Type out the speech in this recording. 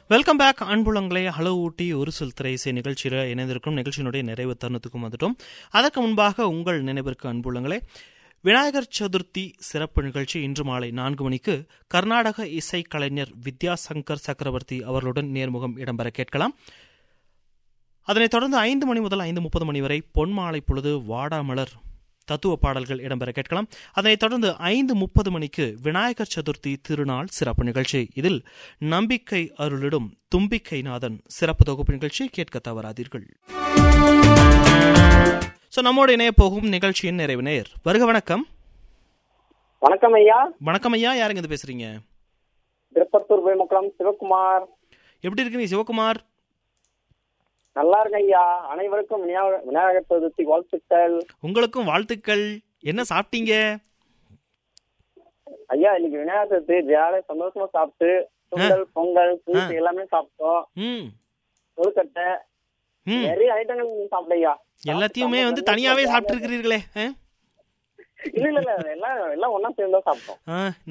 welcome back அன்புலங்களே hello Ooty ஒரு சொல் திரைசை நிகழ்ச்சியில் இணைந்திருக்கும் நிகழ்ச்சியினுடைய நிறைவு தருணத்துக்கும் வந்துட்டோம் அதற்கு முன்பாக உங்கள் நினைவிற்கு அன்புலங்களே விநாயகர் சதுர்த்தி சிறப்பு நிகழ்ச்சி இன்று மாலை நான்கு மணிக்கு கர்நாடக இசை கலைஞர் வித்யாசங்கர் சக்கரவர்த்தி அவர்களுடன் நேர்முகம் இடம்பெற கேட்கலாம் அதனைத் தொடர்ந்து ஐந்து மணி முதல் ஐந்து முப்பது மணி வரை பொன்மாலை பொழுது வாடாமலர் தத்துவ பாடல்கள் இடம்பெற கேட்கலாம் அதனைத் தொடர்ந்து ஐந்து முப்பது மணிக்கு விநாயகர் சதுர்த்தி திருநாள் சிறப்பு நிகழ்ச்சி இதில் நம்பிக்கை அருளிடும் தும்பிக்கை நாதன் சிறப்பு தொகுப்பு நிகழ்ச்சி கேட்க தவறாதீர்கள் ஸோ நம்மோடு இணைய போகும் நிகழ்ச்சியின் நிறைவு நேர் வருக வணக்கம் வணக்கம் ஐயா வணக்கம் ஐயா யாருங்க இது பேசுறீங்க திருப்பத்தூர் வேமக்குளம் சிவகுமார் எப்படி இருக்கீங்க சிவகுமார் நல்லா இருக்கு ஐயா அனைவருக்கும் விநாயகர் விநாயகர் சதுர்த்தி வாழ்த்துக்கள் உங்களுக்கும் வாழ்த்துக்கள் என்ன சாப்பிட்டீங்க ஐயா இன்னைக்கு விநாயகர் சதுர்த்தி ஜாலியா சந்தோஷமா சாப்பிட்டு சுண்டல் பொங்கல் ஸ்வீட் எல்லாமே சாப்பிட்டோம் ம் கொழுக்கட்டை ம் நிறைய ஐட்டங்கள் சாப்பிட்டேன் ஐயா எல்லாத்தையுமே வந்து தனியாவே சாப்பிட்டு இருக்கிறீர்களே இல்ல இல்ல இல்ல எல்லாம் எல்லாம் ஒண்ணா சேர்ந்து தான் சாப்பிட்டோம்